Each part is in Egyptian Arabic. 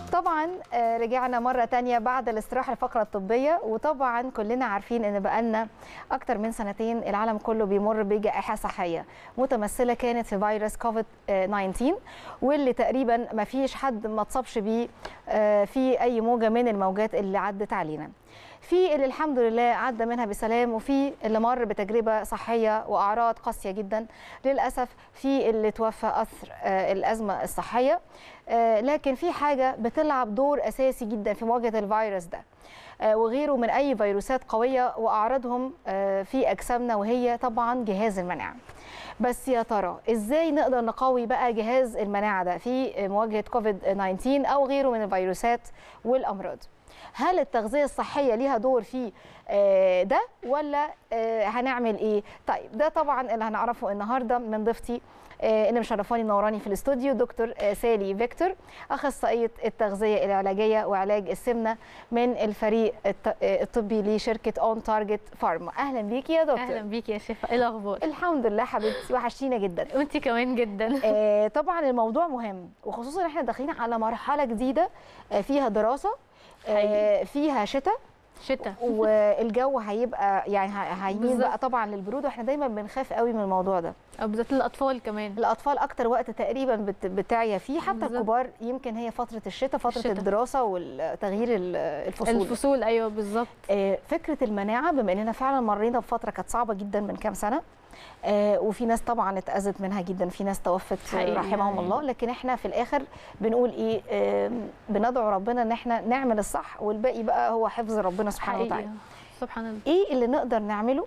طبعا آه، رجعنا مرة تانية بعد الاستراحة الفقرة الطبية وطبعا كلنا عارفين ان بقالنا اكتر من سنتين العالم كله بيمر بجائحة صحية متمثلة كانت في فيروس كوفيد آه، 19 واللي تقريبا ما فيش حد ما اتصابش بيه آه، في اي موجة من الموجات اللي عدت علينا في اللي الحمد لله عدى منها بسلام وفي اللي مر بتجربة صحية وأعراض قاسية جدا للأسف في اللي توفى أثر آه، الأزمة الصحية آه، لكن في حاجة بتلعب دور أساسي جدا في مواجهة الفيروس ده آه، وغيره من أي فيروسات قوية وأعراضهم آه، في أجسامنا وهي طبعا جهاز المناعة بس يا ترى ازاي نقدر نقوي بقى جهاز المناعه ده في مواجهه كوفيد 19 او غيره من الفيروسات والامراض هل التغذيه الصحيه ليها دور في آه، ده ولا آه، هنعمل ايه طيب ده طبعا اللي هنعرفه النهارده من ضيفتي آه، اللي مشرفاني منوراني في الاستوديو دكتور آه، سالي فيكتور اخصائيه التغذيه العلاجيه وعلاج السمنه من الفريق الط- آه، الطبي لشركه اون تارجت فارما اهلا بيكي يا دكتور اهلا بيكي يا شيفا ايه الاخبار الحمد لله حبيبتي وحشتينا جدا وانت كمان جدا آه، طبعا الموضوع مهم وخصوصا احنا داخلين على مرحله جديده آه، فيها دراسه آه، فيها شتاء شتاء والجو هيبقى يعني ه- هيميل بالظبط. بقى طبعا للبرود واحنا دايما بنخاف قوي من الموضوع ده او بالذات الاطفال كمان الاطفال اكتر وقت تقريبا بت- بتعيا فيه حتى بالظبط. الكبار يمكن هي فتره الشتاء فتره الشتاء. الدراسه والتغيير ال- الفصول الفصول ايوه بالظبط آه، فكره المناعه بما اننا فعلا مرينا بفتره كانت صعبه جدا من كام سنه آه، وفي ناس طبعا اتاذت منها جدا في ناس توفت حقيقي رحمهم يعني. الله لكن احنا في الاخر بنقول ايه آم، بندعو ربنا ان احنا نعمل الصح والباقي بقى هو حفظ ربنا سبحانه وتعالى حقيقي سبحان الله ايه اللي نقدر نعمله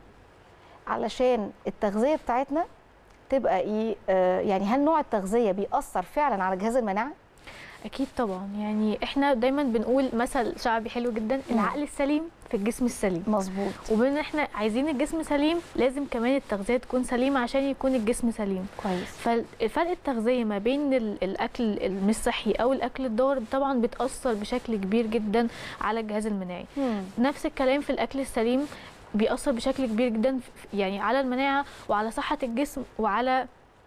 علشان التغذيه بتاعتنا تبقى ايه آه، يعني هل نوع التغذيه بيأثر فعلا على جهاز المناعه اكيد طبعا يعني احنا دايما بنقول مثل شعبي حلو جدا العقل السليم في الجسم السليم مظبوط وبما ان احنا عايزين الجسم سليم لازم كمان التغذيه تكون سليمه عشان يكون الجسم سليم كويس فالفرق التغذيه ما بين ال- الاكل المش صحي او الاكل الضار طبعا بتاثر بشكل كبير جدا على الجهاز المناعي مم. نفس الكلام في الاكل السليم بيأثر بشكل كبير جدا في- يعني على المناعه وعلى صحه الجسم وعلى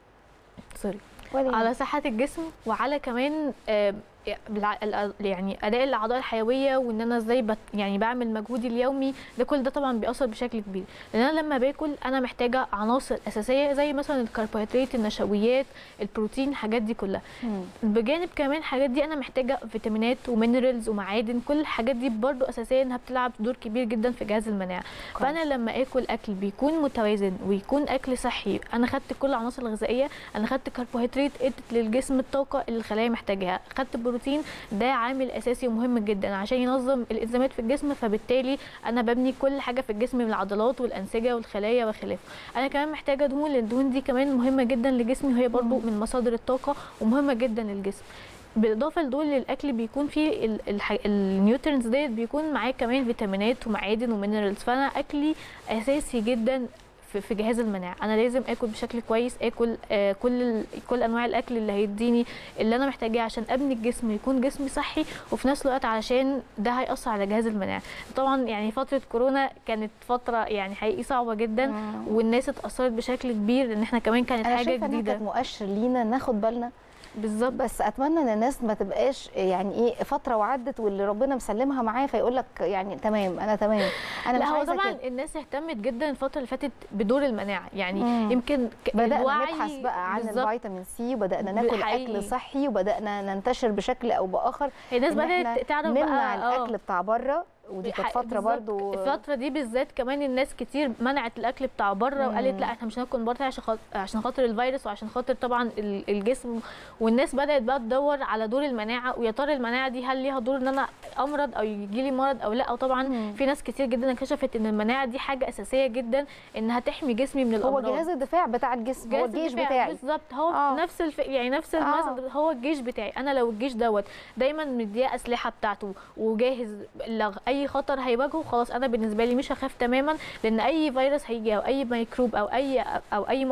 سوري ولا على صحه الجسم وعلى كمان آه، بالع- الأ- يعني اداء الاعضاء الحيويه وان انا ازاي بت يعني بعمل مجهودي اليومي ده كل ده طبعا بيأثر بشكل كبير لان انا لما باكل انا محتاجه عناصر اساسيه زي مثلا الكربوهيدرات النشويات البروتين الحاجات دي كلها مم. بجانب كمان الحاجات دي انا محتاجه فيتامينات ومينرالز ومعادن كل الحاجات دي برضو اساسيه انها بتلعب دور كبير جدا في جهاز المناعه كويس. فانا لما اكل اكل بيكون متوازن ويكون اكل صحي انا خدت كل العناصر الغذائيه انا خدت كربوهيدرات ادت للجسم الطاقه اللي الخلايا محتاجاها خدت بروتين ده عامل اساسي ومهم جدا عشان ينظم الانزيمات في الجسم فبالتالي انا ببني كل حاجه في الجسم من العضلات والانسجه والخلايا وخلافه انا كمان محتاجه دهون لان الدهون دي كمان مهمه جدا لجسمي وهي برضو من مصادر الطاقه ومهمه جدا للجسم بالاضافه لدول الاكل بيكون فيه ال- الح- النيوترينز ديت بيكون معاه كمان فيتامينات ومعادن ومينرالز فانا اكلي اساسي جدا في في جهاز المناعه انا لازم اكل بشكل كويس اكل آه كل ال- كل انواع الاكل اللي هيديني اللي انا محتاجاه عشان ابني الجسم يكون جسمي صحي وفي نفس الوقت علشان ده هيأثر على جهاز المناعه طبعا يعني فتره كورونا كانت فتره يعني حقيقي صعبه جدا مم. والناس اتأثرت بشكل كبير لان احنا كمان كانت انا حاجه شايفه انها جديده كانت مؤشر لينا ناخد بالنا بالظبط بس اتمنى ان الناس ما تبقاش يعني ايه فتره وعدت واللي ربنا مسلمها معاه فيقول لك يعني تمام انا تمام انا لا مش هو عايزه طبعا كده الناس اهتمت جدا الفتره اللي فاتت بدور المناعه يعني مم. يمكن ك- بدانا الوعي نبحث بقى عن بالظبط. الفيتامين سي وبدانا ناكل حقيقي. اكل صحي وبدانا ننتشر بشكل او باخر هي الناس إن إحنا بدات تعرف نمنع بقى آه. الاكل بتاع بره ودي كانت حق- فتره بالظبط. برضو الفتره دي بالذات كمان الناس كتير منعت الاكل بتاع بره وقالت مم. لا احنا مش هناكل من بره عشان خاطر عشان خاطر الفيروس وعشان خاطر طبعا ال- الجسم والناس بدات بقى تدور على دور المناعه ويا ترى المناعه دي هل ليها دور ان انا امرض او يجي لي مرض او لا وطبعا مم. في ناس كتير جدا اكتشفت ان المناعه دي حاجه اساسيه جدا انها تحمي جسمي من هو الامراض جهاز الدفاع بتاع الجسم هو جهاز الجيش الدفاع بتاعي بالظبط هو آه. آه. نفس الف... يعني نفس آه. المثل هو الجيش بتاعي انا لو الجيش دوت دايما مديه اسلحه بتاعته وجاهز لو اي خطر هيواجهه خلاص انا بالنسبه لي مش هخاف تماما لان اي فيروس هيجي او اي ميكروب او اي او اي مرض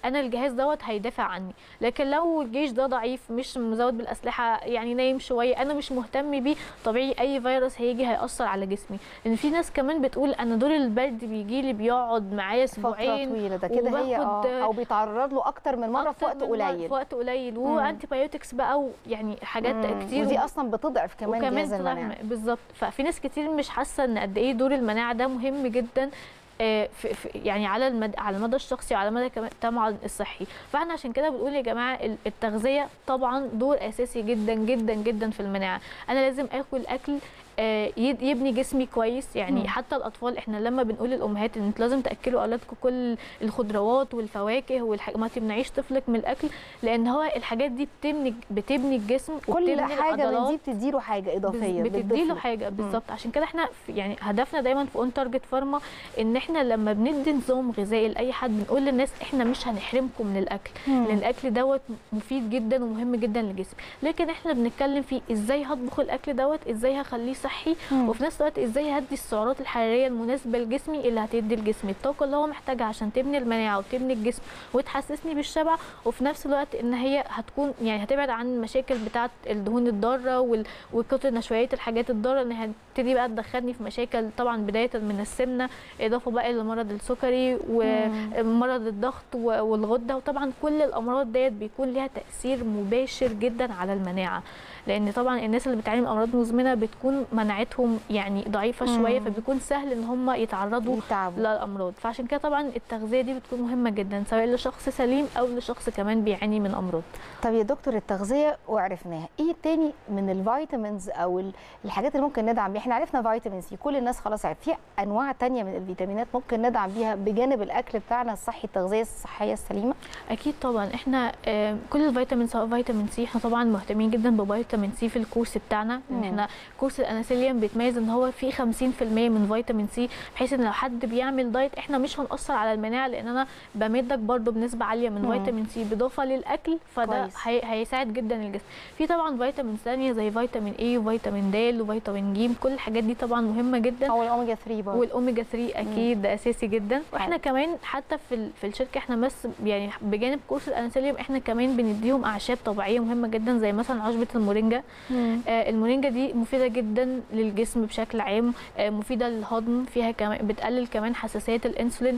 انا الجهاز دوت هيدافع عني لكن لو الجيش ده ضعيف مش مزود بالاسلحه يعني نايم شويه انا مش مهتم بيه طبيعي اي فيروس هيجي هياثر على جسمي لان في ناس كمان بتقول انا دور البرد بيجي لي بيقعد معايا فتره اسبوعين طويله ده كده هي وباخد- اه او بيتعرض له اكتر من مره في أكتر وقت من مرة قليل في وقت قليل وانتي بايوتكس بقى ويعني حاجات مم. كتير ودي اصلا بتضعف كمان وكمان جهاز طلع المناعه بالظبط ففي ناس كتير مش حاسه ان قد ايه دور المناعه ده مهم جدا آه، في في يعني على المد... على المدى الشخصي وعلى المدى كمان طبعا الصحي فاحنا عشان كده بنقول يا جماعه ال- التغذيه طبعا دور اساسي جدا جدا جدا في المناعه انا لازم اكل اكل آه، يد- يبني جسمي كويس يعني مم. حتى الاطفال احنا لما بنقول للامهات ان انتوا لازم تاكلوا اولادكم كل الخضروات والفواكه والح... ما تمنعيش طفلك من الاكل لان هو الحاجات دي بتبني بتبني الجسم كل وبتبني حاجه من العضلات دي بتديله حاجه اضافيه بتدي بتضيف له له. حاجه بالظبط عشان كده احنا في يعني هدفنا دايما في اون تارجت فارما ان احنا لما بندي نظام غذائي لاي حد بنقول للناس احنا مش هنحرمكم من الاكل مم. لان الاكل دوت مفيد جدا ومهم جدا للجسم لكن احنا بنتكلم في ازاي هطبخ الاكل دوت ازاي هخليه صحي مم. وفي نفس الوقت ازاي هدي السعرات الحراريه المناسبه لجسمي اللي هتدي الجسم الطاقه اللي هو محتاجها عشان تبني المناعه وتبني الجسم وتحسسني بالشبع وفي نفس الوقت ان هي هتكون يعني هتبعد عن المشاكل بتاعه الدهون الضاره وال- وكتر نشويات الحاجات الضاره ان هتبتدي بقى تدخلني في مشاكل طبعا بدايه من السمنه اضافه بقى للمرض السكري ومرض الضغط و- والغده وطبعا كل الامراض ديت بيكون ليها تاثير مباشر جدا على المناعه لان طبعا الناس اللي بتعاني من امراض مزمنه بتكون مناعتهم يعني ضعيفه شويه مم. فبيكون سهل ان هم يتعرضوا يتعبوا للامراض فعشان كده طبعا التغذيه دي بتكون مهمه جدا سواء لشخص سليم او لشخص كمان بيعاني من امراض طب يا دكتور التغذيه وعرفناها ايه تاني من الفيتامينز او ال- الحاجات اللي ممكن ندعم بيها احنا عرفنا فيتامين سي كل الناس خلاص عرفت في انواع تانية من الفيتامينات ممكن ندعم بيها بجانب الاكل بتاعنا الصحي التغذيه الصحيه السليمه اكيد طبعا احنا آه، كل الفيتامين سواء فيتامين سي احنا طبعا مهتمين جدا بفيتامين سي في الكورس بتاعنا مم. ان احنا كورس الاناسيليوم بيتميز ان هو فيه 50% من فيتامين سي بحيث ان لو حد بيعمل دايت احنا مش هنأثر على المناعه لان انا بمدك برضو بنسبه عاليه من مم. فيتامين سي بالاضافه للاكل فده كويس. هي هيساعد جدا الجسم في طبعا فيتامين ثانيه زي فيتامين اي وفيتامين د وفيتامين ج كل الحاجات دي طبعا مهمه جدا او الاوميجا 3 برضه والاوميجا 3 اكيد ده اساسي جدا واحنا كمان حتى في ال- في الشركه احنا بس يعني بجانب كورس الانسوليوم احنا كمان بنديهم اعشاب طبيعيه مهمه جدا زي مثلا عشبه المورينجا مم. آه المورينجا دي مفيده جدا للجسم بشكل عام آه مفيده للهضم فيها كمان بتقلل كمان حساسيه الانسولين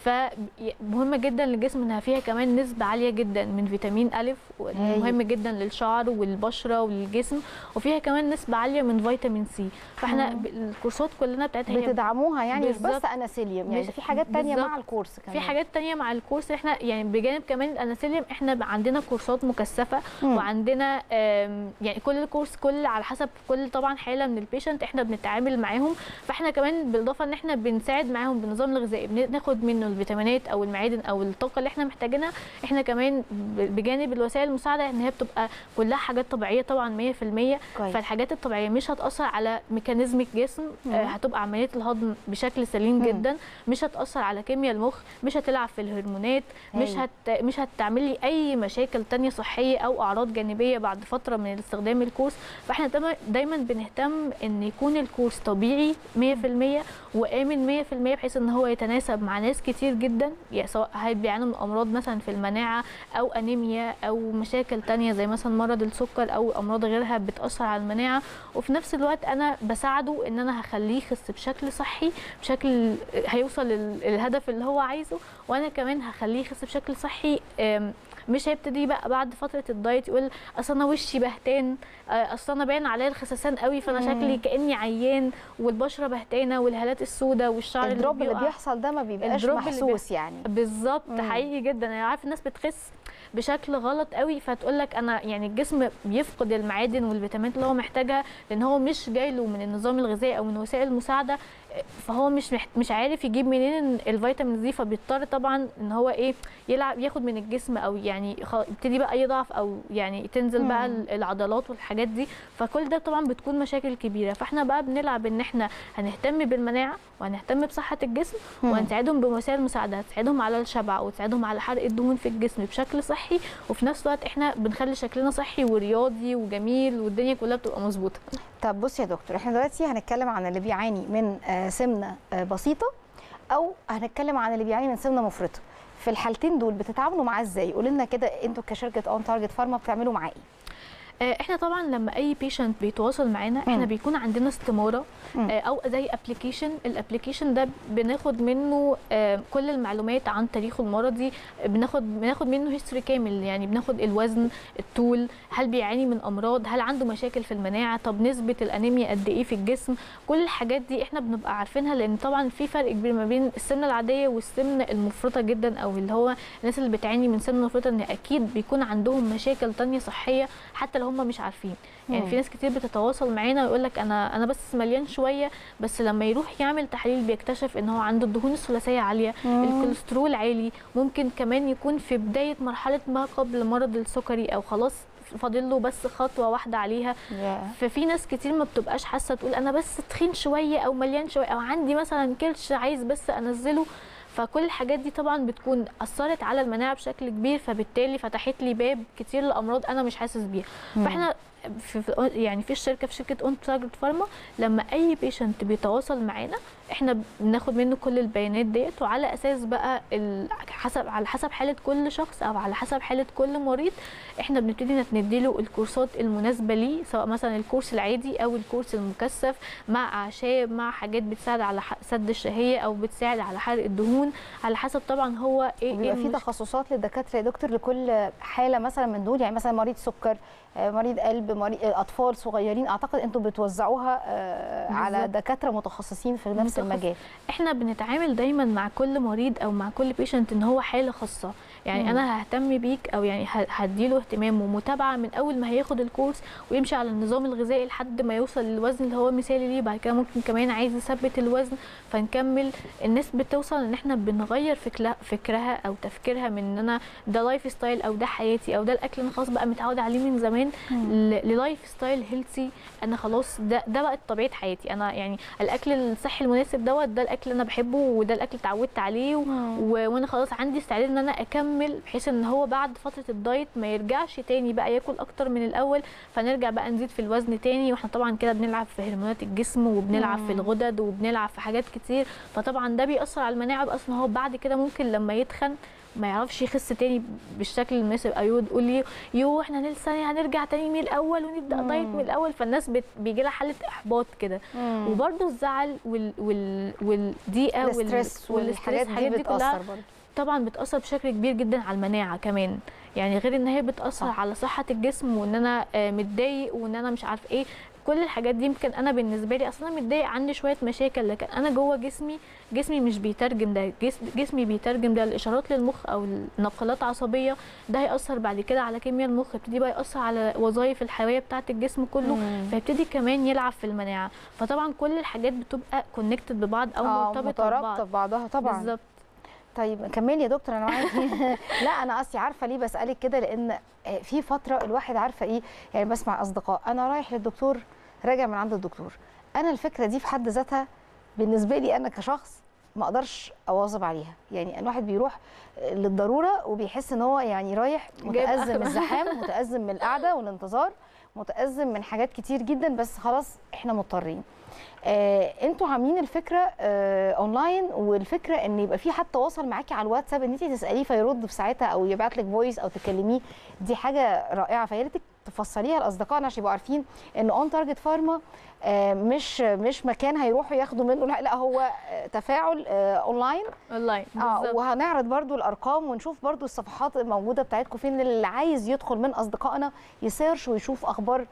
فمهمه جدا للجسم انها فيها كمان نسبه عاليه جدا من فيتامين الف هايل. مهم جدا للشعر والبشره وللجسم وفيها كمان نسبه عاليه من فيتامين سي فاحنا مم. ب- الكورسات كلنا بتاعتها هي بتدعموها يعني مش بس بالظبط. اناسيليوم يعني مش- ده في حاجات تانية بالظبط. مع الكورس كمان في حاجات تانية مع الكورس احنا يعني بجانب كمان الاناسيليوم احنا بقى عندنا كورسات مكثفه مم. وعندنا آم، يعني كل كورس كل على حسب كل طبعا حاله من البيشنت احنا بنتعامل معاهم فاحنا كمان بالاضافه ان احنا بنساعد معاهم بالنظام الغذائي بناخد منه الفيتامينات او المعادن او الطاقه اللي احنا محتاجينها احنا كمان ب- بجانب الوسائل المساعده ان هي بتبقى كلها حاجات طبيعيه طبعا 100% كويس. فالحاجات الطبيعيه مش هتاثر على ميكانيزم الجسم مم. آه، هتبقى عمليه الهضم بشكل سليم مم. جدا مش هتاثر على كيمياء المخ مش هتلعب في الهرمونات مش هايل. هت مش هتعمل لي اي مشاكل تانية صحيه او اعراض جانبيه بعد فتره من استخدام الكورس فاحنا دايما- دايما بنهتم ان يكون الكورس طبيعي 100% وامن 100% بحيث ان هو يتناسب مع ناس كتير جدا يعني سواء هل بيعانوا من امراض مثلا في المناعه او انيميا او مشاكل تانية زي مثلا مرض السكر او امراض غيرها بتاثر على المناعه وفي نفس الوقت انا بساعده ان انا هخليه يخس بشكل صحي بشكل هيوصل لل- للهدف اللي هو عايزه وانا كمان هخليه يخس بشكل صحي أم، مش هيبتدي بقى بعد فتره الدايت يقول اصل انا وشي بهتان آه، اصل انا باين عليا الخسسان قوي فانا مم. شكلي كاني عيان والبشره بهتانه والهالات السوداء والشعر الدروب اللي بيقع. بيحصل ده ما بيبقاش الدروب اللي محسوس يعني بالظبط مم. حقيقي جدا انا عارف الناس بتخس بشكل غلط قوي فتقول لك انا يعني الجسم بيفقد المعادن والفيتامينات اللي هو محتاجها لان هو مش جاي له من النظام الغذائي او من وسائل المساعده فهو مش محت... مش عارف يجيب منين الفيتامينز دي فبيضطر طبعا ان هو ايه يلعب ياخد من الجسم او يعني خ... يبتدي بقى يضعف او يعني تنزل مم. بقى ال- العضلات والحاجات دي فكل ده طبعا بتكون مشاكل كبيره فاحنا بقى بنلعب ان احنا هنهتم بالمناعه وهنهتم بصحه الجسم مم. وهنساعدهم بوسائل مساعده هتساعدهم على الشبع وتساعدهم على حرق الدهون في الجسم بشكل صحي وفي نفس الوقت احنا بنخلي شكلنا صحي ورياضي وجميل والدنيا كلها بتبقى مظبوطه طب بص يا دكتور احنا دلوقتي هنتكلم عن اللي بيعاني من آه، سمنه آه، بسيطه او هنتكلم عن اللي بيعاني من سمنه مفرطه في الحالتين دول بتتعاملوا معاه ازاي قولي لنا كده انتوا كشركه اون تارجت فارما بتعملوا معاه ايه آه، احنا طبعا لما اي بيشنت بيتواصل معانا احنا مم. بيكون عندنا استماره مم. آه، او زي ابلكيشن الابلكيشن ده بناخد منه آه، كل المعلومات عن تاريخه المرضي بناخد بناخد منه هيستوري كامل يعني بناخد الوزن الطول هل بيعاني من امراض هل عنده مشاكل في المناعه طب نسبه الانيميا قد ايه في الجسم كل الحاجات دي احنا بنبقى عارفينها لان طبعا في فرق كبير ما بين السمنه العاديه والسمنه المفرطه جدا او اللي هو الناس اللي بتعاني من سمنه مفرطه ان اكيد بيكون عندهم مشاكل تانية صحيه حتى لو هم مش عارفين يعني مم. في ناس كتير بتتواصل معانا ويقول لك انا انا بس مليان شويه بس لما يروح يعمل تحليل بيكتشف ان هو عنده الدهون الثلاثيه عاليه الكوليسترول عالي ممكن كمان يكون في بدايه مرحله ما قبل مرض السكري او خلاص فاضل له بس خطوه واحده عليها يا. ففي ناس كتير ما بتبقاش حاسه تقول انا بس تخين شويه او مليان شويه او عندي مثلا كرش عايز بس انزله فكل الحاجات دي طبعا بتكون اثرت على المناعه بشكل كبير فبالتالي فتحت لي باب كتير لامراض انا مش حاسس بيها مم. فاحنا في في- يعني في الشركه في شركه اون تارجت فارما لما اي بيشنت بيتواصل معانا احنا بناخد منه كل البيانات ديت وعلى اساس بقى ال- حسب على حسب حاله كل شخص او على حسب حاله كل مريض احنا بنبتدي نديله الكورسات المناسبه ليه سواء مثلا الكورس العادي او الكورس المكثف مع اعشاب مع حاجات بتساعد على ح- سد الشهيه او بتساعد على حرق الدهون على حسب طبعا هو ايه وبيبقى إيه في المش- تخصصات للدكاتره يا دكتور لكل حاله مثلا من دول يعني مثلا مريض سكر آه، مريض قلب مريض آه، اطفال صغيرين اعتقد انتوا بتوزعوها آه، على بالظبط. دكاتره متخصصين في نفس متخصص. المجال احنا بنتعامل دايما مع كل مريض او مع كل بيشنت ان هو حاله خاصه يعني مم. انا ههتم بيك او يعني ه- هديله اهتمام ومتابعه من اول ما هياخد الكورس ويمشي على النظام الغذائي لحد ما يوصل للوزن اللي هو مثالي ليه بعد كده ممكن كمان عايز يثبت الوزن فنكمل الناس بتوصل ان احنا بنغير فكرها فكرها او تفكيرها من ان انا ده لايف ستايل او ده حياتي او ده الاكل انا خلاص بقى متعود عليه من زمان ل- للايف ستايل هيلثي انا خلاص ده ده بقت طبيعه حياتي انا يعني الاكل الصحي المناسب دوت ده الاكل اللي انا بحبه وده الاكل اللي اتعودت عليه و... و... وانا خلاص عندي استعداد ان انا اكمل بحيث ان هو بعد فتره الدايت ما يرجعش تاني بقى ياكل اكتر من الاول فنرجع بقى نزيد في الوزن تاني واحنا طبعا كده بنلعب في هرمونات الجسم وبنلعب في مم. الغدد وبنلعب في حاجات كتير فطبعا ده بيأثر على المناعه بقى اصلا هو بعد كده ممكن لما يتخن ما يعرفش يخس تاني بالشكل المناسب ايوه تقول لي يو احنا لسه هنرجع تاني من الاول ونبدا مم. دايت من الاول فالناس بت... بيجي لها حاله احباط كده مم. وبرده الزعل وال... وال... والضيقه وال... الاسترس والحاجات دي بتاثر برضه طبعا بتاثر بشكل كبير جدا على المناعه كمان يعني غير ان هي بتاثر صح. على صحه الجسم وان انا آه، متضايق وان انا مش عارف ايه كل الحاجات دي يمكن انا بالنسبه لي اصلا متضايق عندي شويه مشاكل لكن انا جوه جسمي جسمي مش بيترجم ده جس- جسمي بيترجم ده الاشارات للمخ او النقلات عصبيه ده هياثر بعد كده على كيمياء المخ يبتدي بقى ياثر على وظائف الحيويه بتاعه الجسم كله مم. فيبتدي كمان يلعب في المناعه فطبعا كل الحاجات بتبقى كونكتد ببعض او آه، مرتبطه مترابطه ببعض ببعضها طبعا بالظبط طيب كملي يا دكتور انا معاكي لا انا اصلي عارفه ليه بسالك كده لان آه، في فتره الواحد عارفه ايه يعني بسمع اصدقاء انا رايح للدكتور راجع من عند الدكتور انا الفكره دي في حد ذاتها بالنسبه لي انا كشخص ما اقدرش اواظب عليها يعني الواحد بيروح آه، للضروره وبيحس ان هو يعني رايح جايب متازم من آخره. الزحام متازم من القعده والانتظار متازم من حاجات كتير جدا بس خلاص احنا مضطرين آه، انتوا عاملين الفكره آه، اونلاين والفكره ان يبقى في حد تواصل معاكي على الواتساب ان انت تساليه فيرد في ساعتها او يبعت لك فويس او تكلميه دي حاجه رائعه فيا ريتك تفصليها لاصدقائنا عشان يبقوا عارفين ان اون تارجت فارما مش مش مكان هيروحوا ياخدوا منه لا لا هو آه، تفاعل آه، اونلاين اونلاين اه بالظبط وهنعرض برضو الارقام ونشوف برضو الصفحات الموجوده بتاعتكم فين اللي عايز يدخل من اصدقائنا يسيرش ويشوف اخبار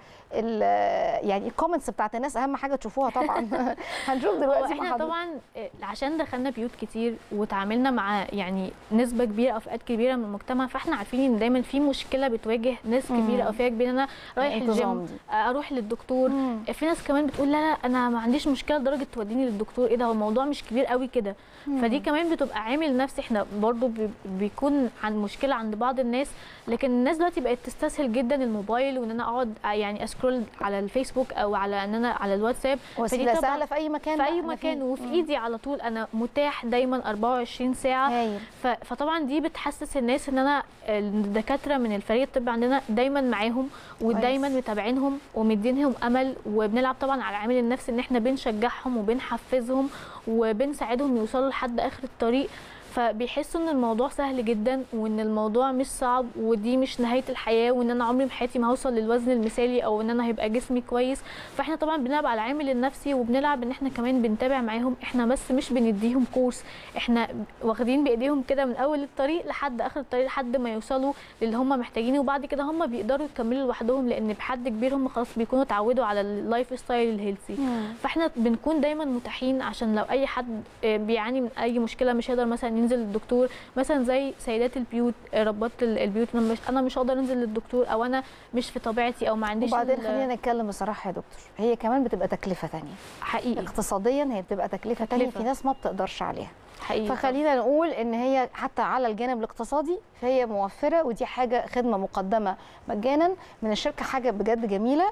ال- يعني الكومنتس بتاعت الناس اهم حاجه تشوفوها طبعا هنشوف هو دلوقتي مع احنا حضرتك. طبعا آه، عشان دخلنا بيوت كتير وتعاملنا مع يعني نسبه كبيره او فئات كبيره من المجتمع فاحنا عارفين ان دايما في مشكله بتواجه ناس مم. كبيره او فئه كبيره إن انا رايح الانتظام الجيم دي. آه، اروح للدكتور مم. في ناس كمان بتقول لا لا انا ما عنديش مشكله لدرجه توديني للدكتور ايه ده هو الموضوع مش كبير قوي كده فدي كمان بتبقى عامل نفسي احنا برضو بي- بيكون عن مشكله عند بعض الناس لكن الناس دلوقتي بقت تستسهل جدا الموبايل وان انا اقعد آه، يعني اسكرول على الفيسبوك او على ان انا على الواتساب وسيله طبعاً سهله في اي مكان في بقى اي إحنا مكان فيه. وفي مم. ايدي على طول انا متاح دايما 24 ساعه هايل ف- فطبعا دي بتحسس الناس ان انا الدكاتره من الفريق الطبي عندنا دايما معاهم ودايما كويس. متابعينهم ومدينهم امل وبنلعب طبعا على العامل النفسي ان احنا بنشجعهم وبنحفزهم وبنساعدهم يوصلوا لحد اخر الطريق فبيحسوا ان الموضوع سهل جدا وان الموضوع مش صعب ودي مش نهايه الحياه وان انا عمري في حياتي ما هوصل للوزن المثالي او ان انا هيبقى جسمي كويس فاحنا طبعا بنلعب على العامل النفسي وبنلعب ان احنا كمان بنتابع معاهم احنا بس مش بنديهم كورس احنا واخدين بايديهم كده من اول الطريق لحد اخر الطريق لحد ما يوصلوا للي هم محتاجينه وبعد كده هم بيقدروا يكملوا لوحدهم لان بحد كبير هم خلاص بيكونوا اتعودوا على اللايف ستايل الهيلثي فاحنا بنكون دايما متاحين عشان لو اي حد آه، بيعاني من اي مشكله مش هيقدر مثلا ينزل للدكتور مثلا زي سيدات البيوت آه، ربات ال- البيوت انا مش انا مش هقدر انزل للدكتور او انا مش في طبيعتي او ما عنديش وبعدين ال- خلينا نتكلم بصراحه يا دكتور هي كمان بتبقى تكلفه تانية حقيقي اقتصاديا هي بتبقى تكلفه تانية تكلفة. في ناس ما بتقدرش عليها حقيقي فخلينا نقول ان هي حتى على الجانب الاقتصادي فهي موفره ودي حاجه خدمه مقدمه مجانا من الشركه حاجه بجد جميله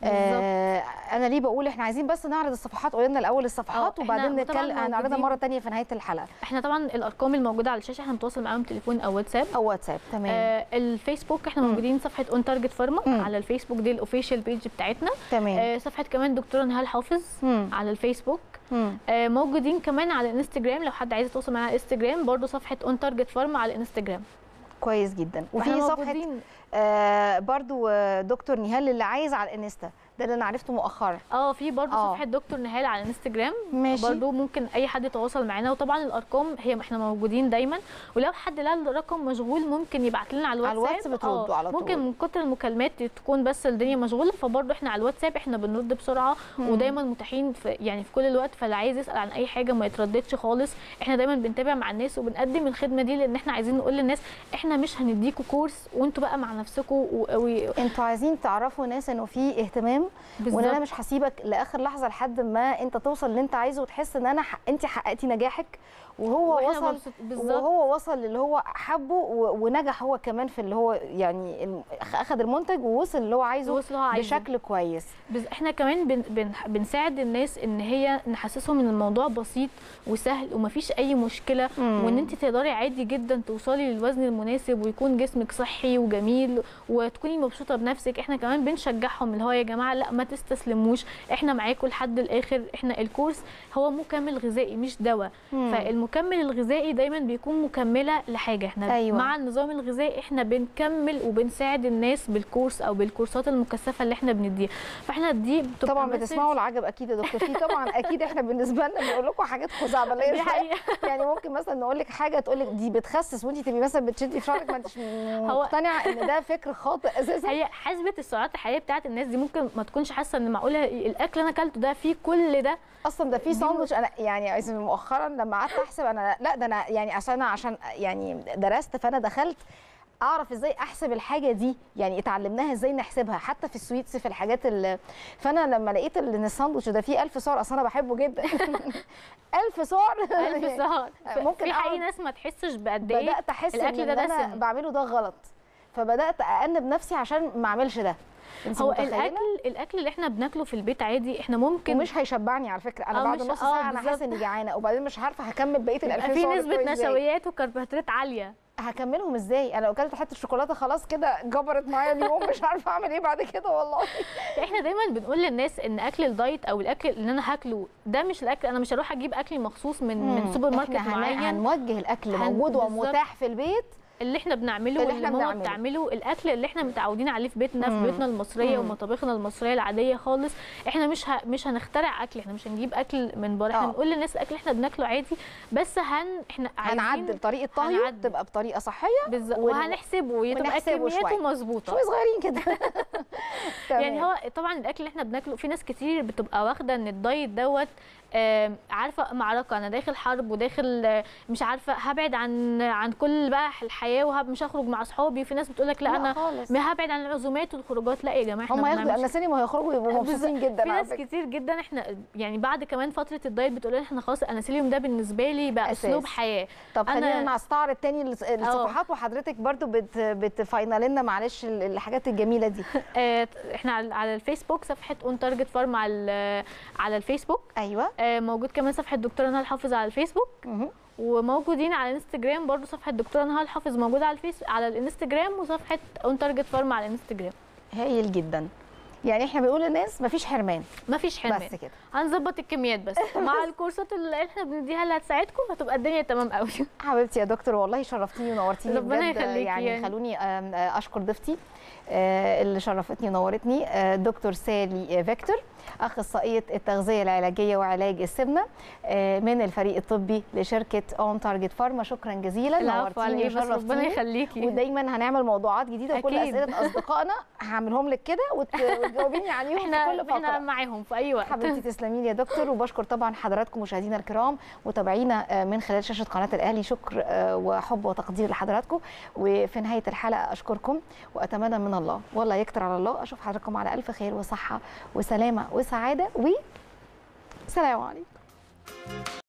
آه انا ليه بقول احنا عايزين بس نعرض الصفحات قلنا الاول الصفحات آه، إحنا وبعدين طبعاً نتكلم هنعرضها موجودين. مره تانية في نهايه الحلقه احنا طبعا الارقام الموجوده على الشاشه احنا بنتواصل معاهم تليفون او واتساب او واتساب تمام آه الفيسبوك احنا مم. موجودين صفحه اون تارجت فارما مم. على الفيسبوك دي الاوفيشال بيج بتاعتنا تمام آه صفحه كمان دكتوره نهال حافظ مم. على الفيسبوك مم. آه موجودين كمان على الانستجرام لو حد عايز يتواصل معانا على الانستجرام برضو صفحه اون تارجت فارما على الانستجرام كويس جدا فإحنا وفي صفحه موجودين- آه برضو آه، دكتور نهال اللي عايز على الانستا ده اللي انا عرفته مؤخرا اه في برضو آه. صفحه دكتور نهال على الانستجرام ماشي برضو ممكن اي حد يتواصل معانا وطبعا الارقام هي احنا موجودين دايما ولو حد لقى الرقم مشغول ممكن يبعت لنا على على الواتساب الواتس بتردوا آه، على طول. ممكن من كتر المكالمات تكون بس الدنيا مشغوله فبرضو احنا على الواتساب احنا بنرد بسرعه مم. ودايما متاحين في يعني في كل الوقت فاللي عايز يسال عن اي حاجه ما يترددش خالص احنا دايما بنتابع مع الناس وبنقدم الخدمه دي لان احنا عايزين نقول للناس احنا مش هنديكوا كورس وانتوا بقى مع نفسكم و... و... انتوا عايزين تعرفوا ناس انه في اهتمام وان انا مش هسيبك لاخر لحظه لحد ما انت توصل اللي انت عايزه وتحس ان انا ح... انت حققتي نجاحك وهو وإحنا وصل مبسوط- بالظبط وهو وصل للي هو حبه و... ونجح هو كمان في اللي هو يعني الم- اخذ المنتج ووصل اللي هو عايزه وصل هو عايزه. بشكل كويس بس احنا كمان بن بن بنساعد الناس ان هي نحسسهم ان الموضوع بسيط وسهل ومفيش اي مشكله مم. وان انت تقدري عادي جدا توصلي للوزن المناسب ويكون جسمك صحي وجميل وتكوني مبسوطه بنفسك احنا كمان بنشجعهم اللي هو يا جماعه لا ما تستسلموش احنا معاكم لحد الاخر احنا الكورس هو مكمل غذائي مش دواء مم. فالمكمل الغذائي دايما بيكون مكمله لحاجه احنا أيوة. مع النظام الغذائي احنا بنكمل وبنساعد الناس بالكورس او بالكورسات المكثفه اللي احنا بنديها فاحنا دي بتبقى طبعا message- بتسمعوا العجب اكيد يا دكتور في طبعا اكيد احنا بالنسبه لنا بنقول لكم حاجات خزعبليه دي شوية. حقيقة. يعني ممكن مثلا نقول لك حاجه تقول لك دي بتخسس وانت تبقي مثلا بتشدي في شعرك ما انتش مقتنعه ان ده فكر خاطئ اساسا هي حسبه السعرات الحراريه بتاعت الناس دي ممكن ما تكونش حاسه ان معقوله الاكل اللي انا اكلته ده فيه كل ده اصلا ده في دي ساندوتش انا يعني عايز- مؤخرا لما قعدت احسب انا لا ده انا يعني عشان انا عشان يعني درست فانا دخلت اعرف ازاي احسب الحاجه دي يعني اتعلمناها ازاي نحسبها حتى في السويتس في الحاجات اللي فانا لما لقيت ان الساندوتش ده فيه 1000 سعر اصلا انا بحبه جدا 1000 سعر ألف سهر ممكن في حقيقي أقعد- ناس ما تحسش بقد ايه بدات احس ان الأكل ده اللي انا دسم. بعمله ده غلط فبدات اانب نفسي عشان ما اعملش ده انت هو متخيلة؟ الاكل الاكل اللي احنا بناكله في البيت عادي احنا ممكن ومش هيشبعني على فكره انا آه، بعد مش- نص آه، ساعه انا بالظبط. حاسه اني جعانه وبعدين مش عارفه هكمل بقيه ال يبقى 2000 في سعر نسبه بتوعي إزاي. نشويات وكربوهيدرات عاليه هكملهم ازاي انا لو اكلت حته شوكولاته خلاص كده جبرت معايا اليوم مش عارفه اعمل ايه بعد كده والله احنا دايما بنقول للناس ان اكل الدايت او الاكل اللي انا هاكله ده مش الاكل انا مش هروح اجيب اكل مخصوص من من سوبر ماركت إحنا هن- معين هنوجه الاكل هن- موجود بالظبط. ومتاح في البيت اللي احنا بنعمله اللي واللي إحنا ماما بنعمله. بتعمله الاكل اللي احنا متعودين عليه في بيتنا مم. في بيوتنا المصريه مم. ومطابخنا المصريه العاديه خالص احنا مش ه... مش هنخترع اكل احنا مش هنجيب اكل من بره احنا آه. بنقول للناس الاكل اللي احنا بناكله عادي بس هن احنا عايزين هنعدل طريقه طهيه هنعدل. تبقى بطريقه صحيه بالظبط ون- وهنحسبه وتبقى ونحسبه كمياته شوية. مظبوطه شويه صغيرين كده يعني تمام. هو طبعا الاكل اللي احنا بناكله في ناس كتير بتبقى واخده ان الدايت دوت آم، عارفه معركه انا داخل حرب وداخل آه، مش عارفه هبعد عن عن كل بقى الحياه ومش هخرج مع اصحابي في ناس بتقول لك لا, لا انا خالص. ما هبعد عن العزومات والخروجات لا يا جماعه احنا هم ما هياخدوا بنعملش الانساني وهيخرجوا يبقوا مبسوطين جدا في على ناس فكرة. كتير جدا احنا يعني بعد كمان فتره الدايت بتقول لنا احنا خلاص الانسولين ده بالنسبه لي بقى أساس. اسلوب حياه طب أنا- خلينا نستعرض تاني الص- الصفحات وحضرتك برضو بت بتفاينل لنا معلش ال- الحاجات الجميله دي آه، احنا على- على الفيسبوك صفحه اون تارجت فارم على ال- على الفيسبوك ايوه آه، موجود كمان صفحه دكتوره نهال حافظ على الفيسبوك مهم. وموجودين على الانستجرام برضو صفحه دكتوره نهال حافظ موجوده على الفيس على الانستجرام وصفحه اون تارجت فارم على الانستجرام هايل جدا يعني احنا بنقول للناس مفيش حرمان مفيش حرمان بس كده هنظبط الكميات بس مع الكورسات اللي احنا بنديها اللي هتساعدكم هتبقى الدنيا تمام قوي حبيبتي يا دكتور والله شرفتيني ونورتيني ربنا بجد يخليكي يعني, يعني. خلوني آم، آه، اشكر ضيفتي آه، اللي شرفتني ونورتني آه، دكتور سالي فيكتور اخصائيه التغذيه العلاجيه وعلاج السمنه آه، من الفريق الطبي لشركه اون تارجت فارما شكرا جزيلا العفو على نورتيني ايه بس ربنا وشرفتيني يخليكي ودايما هنعمل موضوعات جديده وكل أكيد. اسئله اصدقائنا هعملهم لك كده وت- وتجاوبيني عليهم في احنا كل فقره احنا معاهم في اي وقت حبيبتي تسلمي لي يا دكتور وبشكر طبعا حضراتكم مشاهدينا الكرام متابعينا آه، من خلال شاشه قناه الاهلي شكر آه، وحب وتقدير لحضراتكم وفي نهايه الحلقه اشكركم واتمنى من الله والله يكتر على الله اشوف حضراتكم على الف خير وصحه وسلامه وسعاده و سلام عليكم